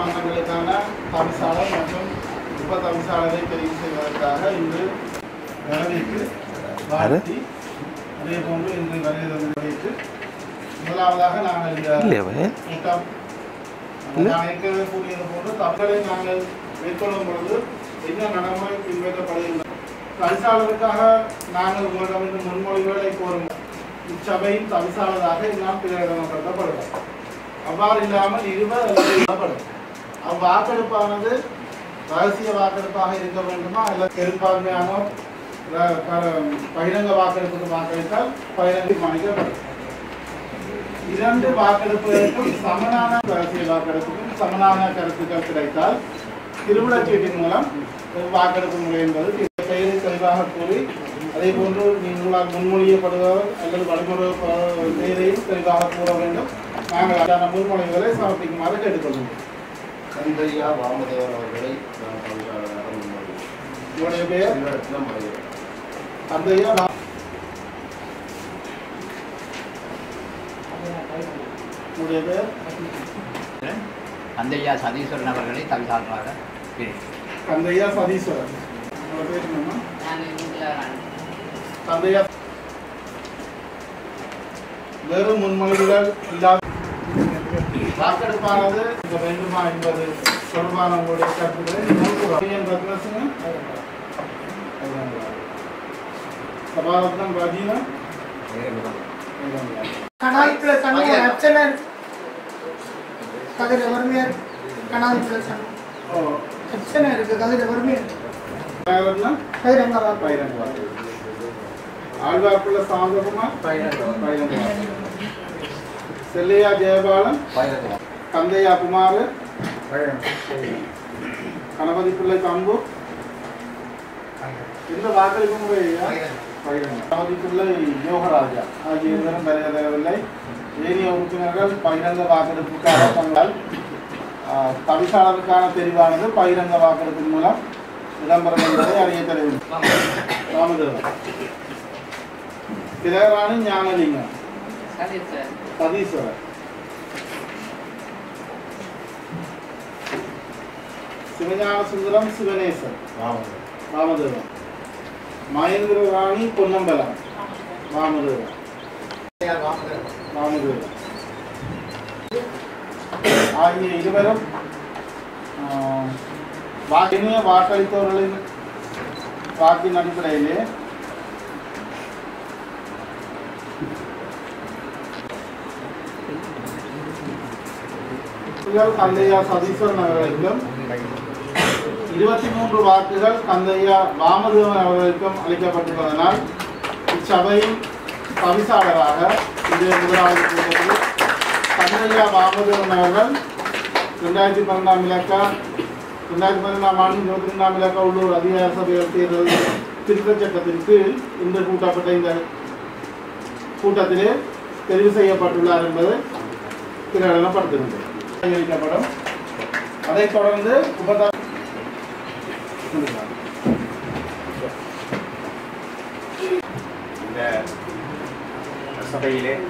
மன்றங்களுக்கான தவிசாளர் மற்றும் உப தவிசாளரை தெரிவு செய்வதற்காக இன்று வரவேற்று வாழ்த்தி அதே போன்று இன்று வரவேற்று முதலாவதாக நாங்கள் இந்த இல்லையாவே கூட்டம் நான் ஏற்கனவே கூறியது போன்று தமிழை நாங்கள் மேற்கொள்ளும் பொழுது என்ன நடைமுறை பின்பற்றப்படுகின்றன தவிசாளருக்காக நாங்கள் உங்களிடமிருந்து முன்மொழிவுகளை கோரும் இச்சபையின் தவிசாளராக நாம் பிரகடனப்படுத்தப்படுவோம் அவ்வாறு இல்லாமல் இருவர் அல்லது இடப்படும் அவ்வாக்கெடுப்பானது ரகசிய வாக்கெடுப்பாக இருக்க வேண்டுமா அல்லது பெரும்பான்மையான ர- க- பகிரங்க வாக்கெடுப்புக்கு வாக்களித்தால் பகிரங்க தீர்மானிக்கப்படும் இரண்டு வாக்கெடுப்புகளுக்கும் சமனான ரகசிய வாக்கெடுப்புக்கும் சமனான கருத்துக்கள் கிடைத்தால் திருவிழச்சீட்டின் மூலம் வாக்கெடுப்பு முறை என்பது பெயரை தெளிவாக கூறி அதே போன்று நீங்களால் முன்மொழியப்படுபவர் அல்லது வழிமுறை பெயரையும் தெளிவாக கூற வேண்டும் நாங்கள் அதற்கான முன்மொழிவுகளை சமர்ப்பிக்குமாறு கேட்டுக்கொள்கிறோம் கந்தையா வாமதேவர் அவர்களை நான் பணியாளராக முன்மொழிகிறேன். உங்களுடைய பெயர் திருவரத்னம் மறைவர். அந்தையா வா- உங்களுடைய பெயர் அந்தையா சதீஸ்வரன் அவர்களை தவிசாளராக கந்தையா சதீஸ்வரன் உங்களோட பேர் என்னம்மா தந்தையா வேறு முன்மொழிவுகள் இல்லாத வாக்கெடுப்பானது இந்த வேண்டுமா என்பது தொடர்பான உங்களுடைய கருத்துக்களை நீங்கள் கூறலாம். ரத்னசிங்கம் சபாரத்னம் ராஜீனா கனாய்க்குள்ள சங்கம் அர்ச்சனை கதிர வறுமையர் கனாய்க்குள்ள சங்கம் ஓ அர்ச்சனை இருக்கு கதிர வறுமையர் ரத்னம் கதிரங்க வாக்கு பைரங்க ஆழ்வார்ப்புள்ள சாந்தகுமார் பைரங்க செல்லையா ஜெயபாலன் கந்தையா குமார் கணபதி பிள்ளை தம்பு இந்த வாக்களிப்பு முறையா கணபதி பிள்ளை யோகராஜா ஆகிய இருவரும் பெறவில்லை ஏனைய உறுப்பினர்கள் பகிரங்க வாக்கெடுப்புக்காக தங்கள் ஆஹ், தவிசாளருக்கான தெரிவானது பகிரங்க வாக்கெடுப்பின் மூலம் இடம்பெறும் என்பதை அறிய தெரிவிக்கும் ராமதேவன் திலகராணி ஞானலிங்கம் சதீஸ்வரர் சிவஞான சுந்தரம் சிவனேசன் வாமதேவர். ராமதேவன் மகேந்திர ராணி பொன்னம்பலம் ராமதேவன் ராமதேவன் ஆகிய இருவரும் ஆஹ், வாக்கினை வாக்களித்தவர்களின் வாக்கின் அடிப்படையிலே வாக்குகள் கந்தையா சதீஸ்வரன் அவர்களுக்கும் இருபத்தி மூன்று வாக்குகள் கந்தையா வாமதேவன் அவர்களுக்கும் அளிக்கப்பட்டுள்ளதனால் இச்சபையின் தவிசாளராக இது முதலாவது கூட்டத்தில் கந்தையா வாமதேவன் அவர்கள் ரெண்டாயிரத்தி பன்னெண்டாம் இலக்கா ரெண்டாயிரத்தி பன்னெண்டாம் ஆண்டு இருபத்தி ரெண்டாம் இலக்க உள்ளூர் அதிகார சபைகள் தேர்தல் திருத்தச் சட்டத்தின் கீழ் இன்று கூட்டப்பட்ட இந்த கூட்டத்திலே தெரிவு செய்யப்பட்டுள்ளார் என்பது பிரகடனப்படுத்துகின்றது அங்கீகரிக்கப்படும் அதைத் தொடர்ந்து உபதா இந்த சபையிலே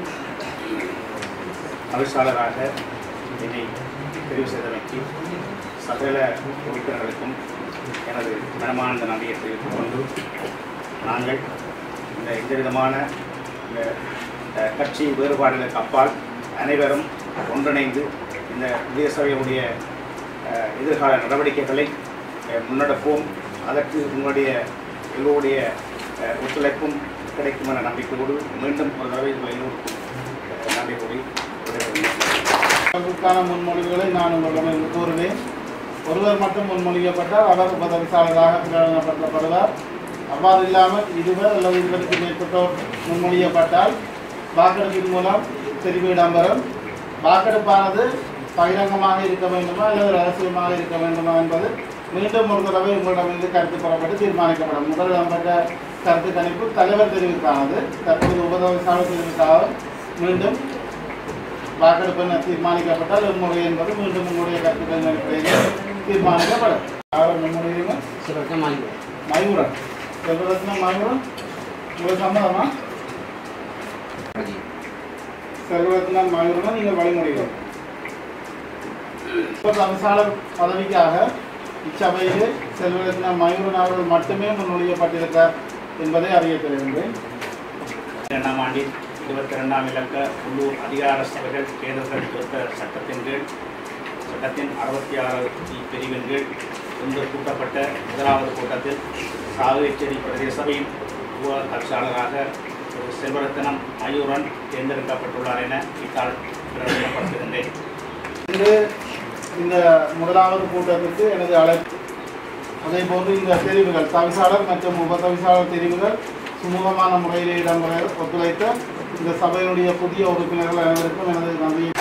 தவிசாளராக என்னை தெரிவு செய்தமைக்கு சகல உறுப்பினர்களுக்கும் எனது மனமார்ந்த நன்றியை தெரிவித்துக் கொண்டு நாங்கள் இந்த எந்த விதமான இந்த அஹ், கட்சி வேறுபாடுகளுக்கு அப்பால் அனைவரும் ஒன்றிணைந்து இந்த புதிய சபையுடைய அஹ், எதிர்கால நடவடிக்கைகளை அஹ், முன்னெடுப்போம் அதற்கு உங்களுடைய எல்லோருடைய அஹ், ஒத்துழைப்பும் கிடைக்கும் என நம்பிக்கையோடு மீண்டும் ஒரு தடவை உங்கள் எல்லோருக்கும் அஹ், நன்றி கூறி விடைபெறுகிறேன். அதற்கான முன்மொழிவுகளை நான் உங்களிடம் கூறுவேன் ஒருவர் மட்டும் முன்மொழியப்பட்டால் அவர் உபதவிசாளராக பிரகடனப்படுத்தப்படுவார் அவ்வாறு இல்லாமல் இருவர் அல்லது இருவருக்கு மேற்பட்டோர் முன்மொழியப்பட்டால் வாக்கெடுப்பின் மூலம் தெரிவு இடம்பெறும் வாக்கெடுப்பானது பகிரங்கமாக இருக்க வேண்டுமா அல்லது ரகசியமாக இருக்க வேண்டுமா என்பது மீண்டும் ஒரு தடவை உங்களிடமிருந்து கருத்து பெறப்பட்டு தீர்மானிக்கப்படும் முதல் இடம்பெற்ற கருத்து கணிப்பு தலைவர் தெரிவிக்கானது தற்போது உபதவிசாளர் தெரிவிக்காக மீண்டும் வாக்கெடுப்பு என தீர்மானிக்கப்பட்டால் முன்முறை என்பது மீண்டும் உங்களுடைய கருத்துக்கள் அடிப்படையில் தீர்மானிக்கப்படும் யாரும் முன்முறையுங்க மயூரன் செல்வரத்னம் மயூரன் உங்களுக்கு சம்மதமா செல்வரத்னம் மயூரனா நீங்கள் வழிமுறைகள் இப்போ தவிசாளர் பதவிக்காக இச்சபையிலே செல்வரத்ன மயூரன் அவர்கள் மட்டுமே முன்மொழியப்பட்டிருக்கிறார் என்பதை அறிய தருகின்றேன் இரண்டாம் ஆண்டில் இருபத்தி ரெண்டாம் இலக்க உள்ளூர் அதிகார சபைகள் தேர்தல்கள் திருத்த சட்டத்தின் கீழ் சட்டத்தின் அறுபத்தி ஆறு பிரிவின் கீழ் இன்று கூட்டப்பட்ட முதலாவது கூட்டத்தில் சாவேச்சேரி பிரதேச சபையின் உப கட்சியாளராக திரு செல்வரத்னம் மயூரன் தேர்ந்தெடுக்கப்பட்டுள்ளார் என இத்தால் பிரகடனப்படுத்துகின்றேன் இன்று இந்த முதலாவது கூட்டத்திற்கு எனது அழைப்பு அதே போன்று இந்த தெரிவுகள் தவிசாளர் மற்றும் உப தவிசாளர் தெரிவுகள் சுமூகமான முறையில் இடம்பெற ஒத்துழைத்த இந்த சபையினுடைய புதிய உறுப்பினர்கள் அனைவருக்கும் எனது நன்றியை